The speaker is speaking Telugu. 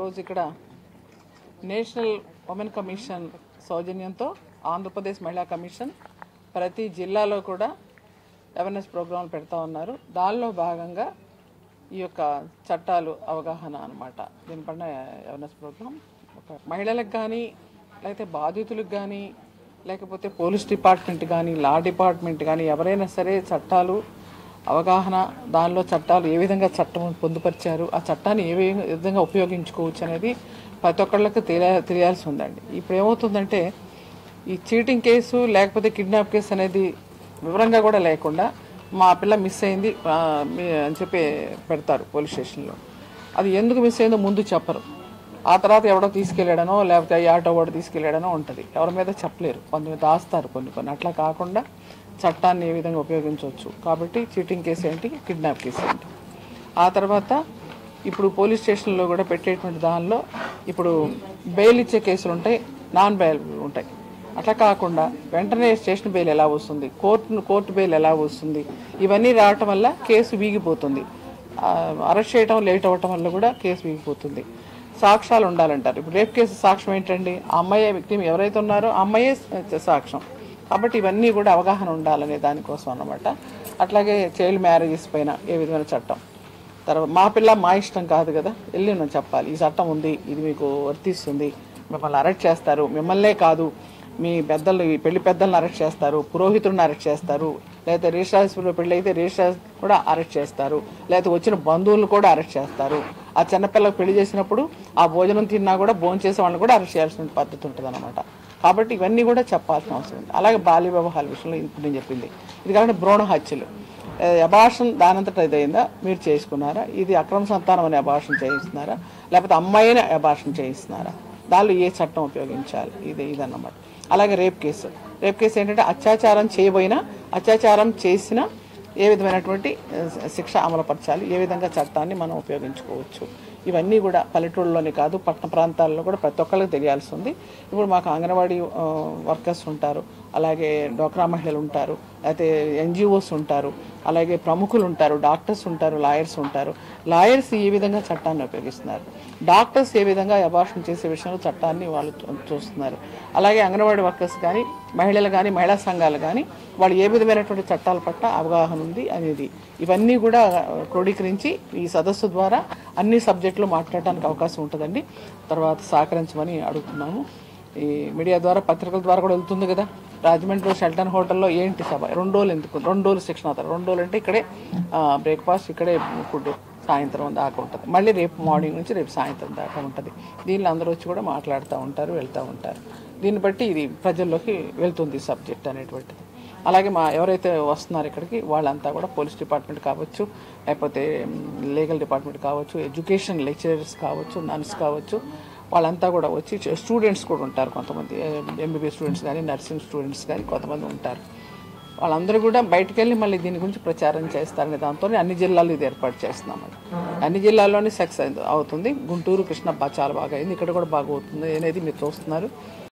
రోజు ఇక్కడ నేషనల్ ఉమెన్ కమిషన్ సౌజన్యంతో ఆంధ్రప్రదేశ్ మహిళా కమిషన్ ప్రతి జిల్లాలో కూడా అవేర్నెస్ ప్రోగ్రాంలు పెడతా ఉన్నారు దానిలో భాగంగా ఈ యొక్క చట్టాలు అవగాహన అనమాట దీనిపైన అవేర్నెస్ ప్రోగ్రాం ఒక మహిళలకు కానీ లేకపోతే బాధితులకు కానీ లేకపోతే పోలీస్ డిపార్ట్మెంట్ కానీ లా డిపార్ట్మెంట్ కానీ ఎవరైనా సరే చట్టాలు అవగాహన దానిలో చట్టాలు ఏ విధంగా చట్టం పొందుపరిచారు ఆ చట్టాన్ని ఏ వి- విధంగా ఉపయోగించుకోవచ్చు అనేది ప్రతి ఒక్కళ్ళకి తెలియ తెలియాల్సి ఉందండి ఇప్పుడు ఏమవుతుందంటే ఈ చీటింగ్ కేసు లేకపోతే కిడ్నాప్ కేసు అనేది వివరంగా కూడా లేకుండా మా పిల్ల మిస్ అయింది ఆ, మీ- అని చెప్పి పెడతారు పోలీస్ స్టేషన్లో అది ఎందుకు మిస్ అయిందో ముందు చెప్పరు ఆ తర్వాత ఎవడో తీసుకెళ్ళాడనో లేకపోతే ఈ ఆటో వాడు తీసుకెళ్ళాడనో ఉంటుంది ఎవరి మీద చెప్పలేరు కొంతమంది దాస్తారు కొన్ని కొన్ని అట్లా కాకుండా చట్టాన్ని ఏ విధంగా ఉపయోగించవచ్చు కాబట్టి చీటింగ్ కేసు ఏంటి కిడ్నాప్ కేసు ఏంటి ఆ తర్వాత ఇప్పుడు పోలీస్ స్టేషన్లో కూడా పెట్టేటువంటి దానిలో ఇప్పుడు బెయిల్ ఇచ్చే కేసులు ఉంటాయి నాన్ బెయిల్ ఉంటాయి అట్లా కాకుండా వెంటనే స్టేషన్ బెయిల్ ఎలా వస్తుంది కోర్టు కోర్టు బెయిల్ ఎలా వస్తుంది ఇవన్నీ రావటం వల్ల కేసు వీగిపోతుంది ఆ, అరెస్ట్ చేయడం లేట్ అవ్వటం వల్ల కూడా కేసు వీగిపోతుంది సాక్ష్యాలు ఉండాలంటారు ఇప్పుడు రేప్ కేసు సాక్ష్యం ఏంటండి ఆ అమ్మాయి వ్యక్తి ఎవరైతే ఉన్నారో ఆ అమ్మాయే స- సాక్ష్యం కాబట్టి ఇవన్నీ కూడా అవగాహన ఉండాలనే దానికోసం అన్నమాట అట్లాగే చైల్డ్ మ్యారేజెస్ పైన ఏ విధమైన చట్టం తర్వాత మా పిల్ల మా ఇష్టం కాదు కదా వెళ్ళి మనం చెప్పాలి ఈ చట్టం ఉంది ఇది మీకు వర్తిస్తుంది మిమ్మల్ని అరెస్ట్ చేస్తారు మిమ్మల్నే కాదు మీ పెద్దలు ఈ పెళ్లి పెద్దలను అరెస్ట్ చేస్తారు పురోహితుడిని అరెస్ట్ చేస్తారు లేకపోతే రిజిస్ట్రార్స్లో పెళ్లి అయితే రిజిస్ట్రార్ కూడా అరెస్ట్ చేస్తారు లేకపోతే వచ్చిన బంధువులను కూడా అరెస్ట్ చేస్తారు ఆ చిన్నపిల్లలకు పెళ్లి చేసినప్పుడు ఆ భోజనం తిన్నా కూడా భోజనం చేసే వాళ్ళని కూడా అరెస్ట్ చేయాల్సిన పద్ధతి ఉంటుంది కాబట్టి ఇవన్నీ కూడా చెప్పాల్సిన అవసరం ఉంది అలాగే బాల్య వ్యవహారాల విషయంలో ఇప్పుడు నేను చెప్పింది ఇది కాకుండా భ్రూణ హత్యలు అబార్షన్ దానంతట ఇదైందా మీరు చేసుకున్నారా ఇది అక్రమ సంతానం అనే అబార్షన్ చేయిస్తున్నారా లేకపోతే అమ్మాయిని అబార్షన్ చేయిస్తున్నారా దానిలో ఏ చట్టం ఉపయోగించాలి ఇది ఇదన్నమాట అలాగే రేప్ కేసు రేప్ కేసు ఏంటంటే అత్యాచారం చేయబోయినా అత్యాచారం చేసినా ఏ విధమైనటువంటి ఆ, శిక్ష అమలుపరచాలి ఏ విధంగా చట్టాన్ని మనం ఉపయోగించుకోవచ్చు ఇవన్నీ కూడా పల్లెటూళ్ళలోనే కాదు పట్టణ ప్రాంతాల్లో కూడా ప్రతి ఒక్కరికి తెలియాల్సి ఉంది ఇప్పుడు మాకు అంగన్వాడీ ఆ, వర్కర్స్ ఉంటారు అలాగే డోక్రా మహిళలు ఉంటారు అయితే ఎన్జిఓస్ ఉంటారు అలాగే ప్రముఖులు ఉంటారు డాక్టర్స్ ఉంటారు లాయర్స్ ఉంటారు లాయర్స్ ఏ విధంగా చట్టాన్ని ఉపయోగిస్తున్నారు డాక్టర్స్ ఏ విధంగా అబార్షన్ చేసే విషయంలో చట్టాన్ని వాళ్ళు చూ- చూస్తున్నారు అలాగే అంగన్వాడీ వర్కర్స్ కానీ మహిళలు కానీ మహిళా సంఘాలు కానీ వాళ్ళు ఏ విధమైనటువంటి చట్టాల పట్ల అవగాహన ఉంది అనేది ఇవన్నీ కూడా క్రోడీకరించి ఈ సదస్సు ద్వారా అన్ని సబ్జెక్టులు మాట్లాడడానికి అవకాశం ఉంటుందండి తర్వాత సహకరించమని అడుగుతున్నాము ఈ మీడియా ద్వారా పత్రికల ద్వారా కూడా వెళ్తుంది కదా రాజమండ్రిలో షెల్టన్ హోటల్లో ఏంటి సభ రెండు రోజులు ఎందుకు రెండు రోజులు శిక్షణ అవుతారు రెండు రోజులు అంటే ఇక్కడే బ్రేక్ఫాస్ట్ ఇక్కడే ఫుడ్ సాయంత్రం దాకా ఉంటుంది మళ్ళీ రేపు మార్నింగ్ నుంచి రేపు సాయంత్రం దాకా ఉంటుంది దీనిలో అందరూ వచ్చి కూడా మాట్లాడుతూ ఉంటారు వెళ్తూ ఉంటారు దీన్ని బట్టి ఇది ప్రజల్లోకి వెళ్తుంది సబ్జెక్ట్ అనేటువంటిది అలాగే మా ఎవరైతే వస్తున్నారో ఇక్కడికి వాళ్ళంతా కూడా పోలీస్ డిపార్ట్మెంట్ కావచ్చు లేకపోతే లీగల్ డిపార్ట్మెంట్ కావచ్చు ఎడ్యుకేషన్ లెక్చరర్స్ కావచ్చు నర్స్ కావచ్చు వాళ్ళంతా కూడా వచ్చి స్టూడెంట్స్ కూడా ఉంటారు కొంతమంది ఎంబీబీఎస్ స్టూడెంట్స్ కానీ నర్సింగ్ స్టూడెంట్స్ కానీ కొంతమంది ఉంటారు వాళ్ళందరూ కూడా బయటకు వెళ్ళి మళ్ళీ దీని గురించి ప్రచారం చేస్తారనే దాంతో అన్ని జిల్లాలు ఇది ఏర్పాటు చేస్తున్నామండి అన్ని జిల్లాల్లోనే సక్సెస్ అవుతుంది గుంటూరు కృష్ణ బా- చాలా బాగా అయింది ఇక్కడ కూడా బాగా అవుతుంది అనేది మీరు చూస్తున్నారు